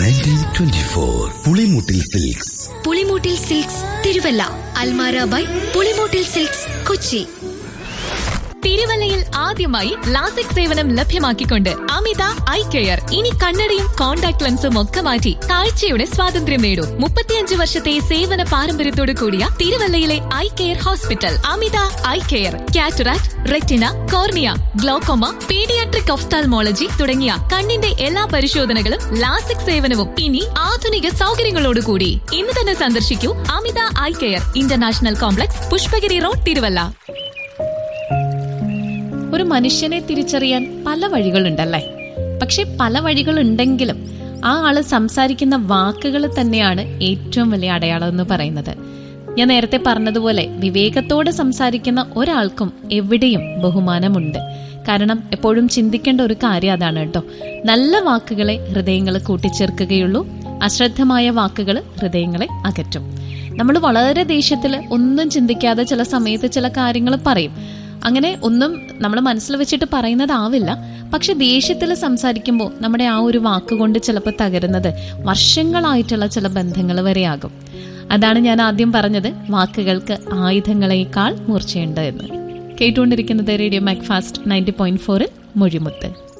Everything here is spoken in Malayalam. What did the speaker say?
nineteen twenty four Pulimoottil silks Pulimoottil silks Thiruvalla Almara by Pulimoottil silks Kochi തിരുവല്ലയിൽ ആദ്യമായി ലാസിക് സേവനം ലഭ്യമാക്കിക്കൊണ്ട് അമിത ഐ കെയർ ഇനി കണ്ണടയും കോൺടാക്ട് ലെൻസും ഒക്കെ മാറ്റി കാഴ്ചയുടെ സ്വാതന്ത്ര്യം നേടൂ മുപ്പത്തിയഞ്ച് വർഷത്തെ സേവന പാരമ്പര്യത്തോടു കൂടിയ തിരുവല്ലയിലെ eye care hospital Amita eye care cataract retina cornea glaucoma paediatric ophthalmology തുടങ്ങിയ കണ്ണിന്റെ എല്ലാ പരിശോധനകളും ലാസിക് സേവനവും ഇനി ആധുനിക സൗകര്യങ്ങളോടുകൂടി ഇന്ന് തന്നെ സന്ദർശിക്കൂ Amita eye care international complex Pushpagiri road Thiruvalla ഒരു മനുഷ്യനെ തിരിച്ചറിയാൻ പല വഴികളുണ്ടല്ലേ പക്ഷെ പല വഴികളുണ്ടെങ്കിലും ആ ആള് സംസാരിക്കുന്ന വാക്കുകൾ തന്നെയാണ് ഏറ്റവും വലിയ അടയാളം എന്ന് പറയുന്നത് ഞാൻ നേരത്തെ പറഞ്ഞതുപോലെ വിവേകത്തോടെ സംസാരിക്കുന്ന ഒരാൾക്കും എവിടെയും ബഹുമാനമുണ്ട് കാരണം എപ്പോഴും ചിന്തിക്കേണ്ട ഒരു കാര്യം അതാണ് കേട്ടോ നല്ല വാക്കുകളെ ഹൃദയങ്ങൾ കൂട്ടിച്ചേർക്കുകയുള്ളൂ അശ്രദ്ധമായ വാക്കുകൾ ഹൃദയങ്ങളെ അകറ്റും നമ്മൾ വളരെ ദേഷ്യത്തിൽ ഒന്നും ചിന്തിക്കാതെ ചില സമയത്ത് ചില കാര്യങ്ങൾ പറയും അങ്ങനെ ഒന്നും നമ്മൾ മനസ്സിൽ വെച്ചിട്ട് പറയുന്നതാവില്ല പക്ഷെ ദേഷ്യത്തിൽ സംസാരിക്കുമ്പോൾ നമ്മുടെ ആ ഒരു വാക്കുകൊണ്ട് ചിലപ്പോൾ തകരുന്നത് വർഷങ്ങളായിട്ടുള്ള ചില ബന്ധങ്ങൾ വരെയാകും അതാണ് ഞാൻ ആദ്യം പറഞ്ഞത് വാക്കുകൾക്ക് ആയുധങ്ങളെക്കാൾ മൂർച്ചയുണ്ട് എന്ന് കേട്ടുകൊണ്ടിരിക്കുന്നത് റേഡിയോ മാക്ഫാസ്റ്റ് നയൻറ്റി പോയിന്റ് ഫോറിൽ മൊഴിമുത്ത്